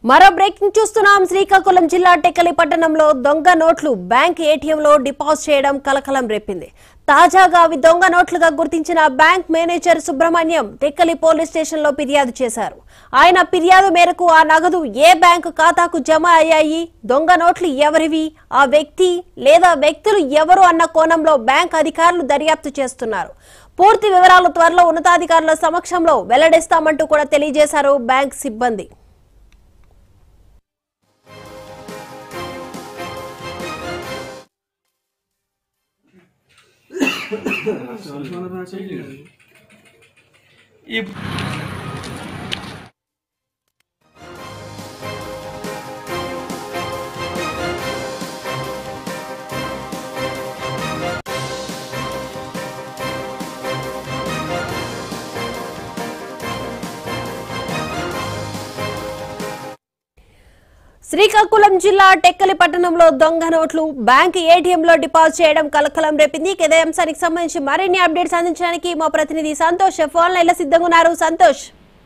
మరో బ్రేకింగ్ చూస్తున్నాం శ్రీకాకుళం జిల్లా టెక్కలి పట్టణంలో దొంగ నోట్లు బ్యాంక్ ఏటీఎంలో డిపాజిట్ చేయడం కలకలం రేపింది తాజాగా అవి దొంగ నోట్లుగా గుర్తించిన bank manager Subrahmanyam Tekkali police స్టేషన్లో ఫిర్యాదు చేశారు ఆయన ఫిర్యాదు మేరకు ఆ నగదు ఏ బ్యాంకు ఖాతాకు జమ అయ్యాయి దొంగ నోట్లు ఎవరివి ఆ వ్యక్తి లేదా వ్యక్తులు ఎవరు అన్న కోణంలో బ్యాంక్ అధికారులు దర్యాప్తు చేస్తున్నారు పూర్తి వివరాలు త్వరలో ఉన్నతాధికారుల సమక్షంలో వెల్లడిస్తామంటూ కూడా తెలియజేశారు బ్యాంక్ సిబ్బంది ఈ శ్రీకాకుళం జిల్లా టెక్కలి పట్టణంలో దొంగ నోట్లు బ్యాంక్ ఏటీఎంలో డిపాజిట్ చేయడం కలకలం రేపింది ఇక ఇదే అంశానికి సంబంధించి మరిన్ని అప్డేట్స్ అందించడానికి మా ప్రతినిధి సంతోష్ ఫోన్ లైన్ లో సిద్ధంగా ఉన్నారు సంతోష్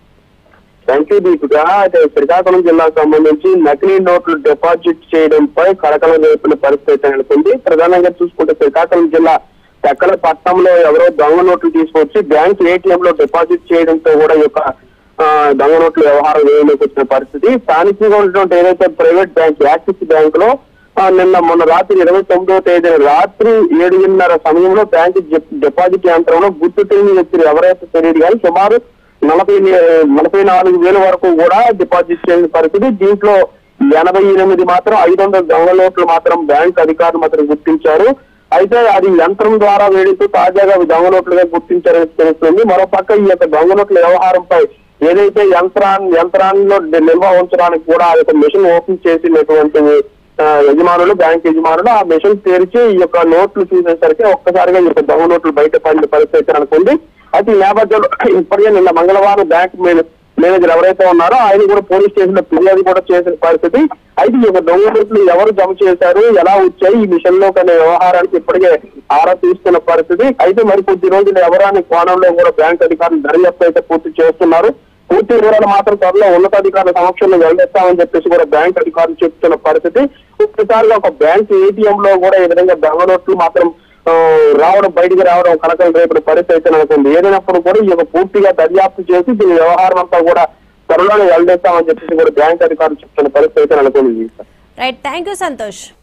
థ్యాంక్ యూ దీపిక అయితే శ్రీకాకుళం జిల్లాకు సంబంధించి నకిలీ నోట్లు డిపాజిట్ చేయడంపై కడకలం రేపిన పరిస్థితి నెలకొంది ప్రధానంగా చూసుకుంటే శ్రీకాకుళం జిల్లా ఎక్కడ పట్టణంలో ఎవరో దొంగ నోట్లు తీసుకొచ్చి బ్యాంక్ ఏటీఎం లో డిపాజిట్ చేయడంతో కూడా ఈ యొక్క ఆ, దొంగ నోట్ల వ్యవహారం వేయలోకి వచ్చిన పరిస్థితి స్థానికంగా ఉన్నటువంటి ఏదైతే ప్రైవేట్ బ్యాంక్ యాక్సిస్ బ్యాంక్ లో ఆ, నిన్న మొన్న రాత్రి ఇరవై తొమ్మిదవ తేదీన రాత్రి ఏడున్నర సమయంలో బ్యాంక్ జప్- డిపాజిట్ యంత్రంలో గుర్తు తెలియని వ్యక్తులు ఎవరైతే తెలియదు కానీ సుమారు నలభై నలభై నాలుగు వేల వరకు కూడా డిపాజిట్ చేసిన పరిస్థితి దీంట్లో ఎనభై ఎనిమిది మాత్రం ఐదు వందల దొంగ నోట్లు మాత్రం బ్యాంక్ అధికారులు మాత్రం గుర్తించారు అయితే అది యంత్రం ద్వారా వేడిస్తూ తాజాగా అవి దొంగ నోట్లుగా గుర్తించారని తెలుస్తుంది మరోపక్క ఈ యొక్క దొంగ నోట్ల వ్యవహారంపై ఏదైతే యంత్రాన్ని యంత్రాల్లో నిల్వ ఉంచడానికి కూడా ఆ యొక్క మిషన్ ఓపెన్ చేసినటువంటి ఆ, యజమానులు బ్యాంక్ యజమానులు ఆ మిషన్ తెరిచి ఈ యొక్క నోట్లు చూసేసరికి ఒక్కసారిగా ఈ యొక్క దొంగ నోట్లు బయట పడిన పరిస్థితి అనుకుంది అయితే ఈ నేపథ్యంలో ఇప్పటికే నిన్న మంగళవారం బ్యాంక్ మేనే- మేనేజర్ ఎవరైతే ఉన్నారో ఆయన కూడా పోలీస్ స్టేషన్ లో ఫిర్యాదు కూడా చేసిన పరిస్థితి అయితే ఈ యొక్క దొంగ నోట్లు ఎవరు జమ చేశారు ఎలా వచ్చాయి ఈ మిషన్ లో అనే వ్యవహారానికి ఇప్పటికే ఆరా తీస్తున్న పరిస్థితి అయితే మరి కొద్ది రోజులు ఎవరాని కోణంలో కూడా బ్యాంక్ అధికారులు దర్యాప్తు అయితే పూర్తి చేస్తున్నారు పూర్తి వివరాలు మాత్రం త్వరలో ఉన్నతాధికారుల సమక్షంలో వెల్లడిస్తామని చెప్పేసి కూడా బ్యాంక్ అధికారులు చెప్తున్న పరిస్థితి ఒక్కసారిగా ఒక బ్యాంక్ ఏటీఎం లో కూడా ఈ విధంగా దొంగ నోట్లు మాత్రం ఆ, రావడం బయటికి రావడం కనకలు రేపు పరిస్థితి అయితే నెలకొంది ఏదైనప్పుడు కూడా ఈ యొక్క పూర్తిగా దర్యాప్తు చేసి దీని వ్యవహారం అంతా కూడా త్వరలోనే వెల్లడిస్తామని చెప్పేసి కూడా బ్యాంక్ అధికారులు చెప్తున్న పరిస్థితి అయితే నెలకొంది రైట్ థ్యాంక్ యూ సంతోష్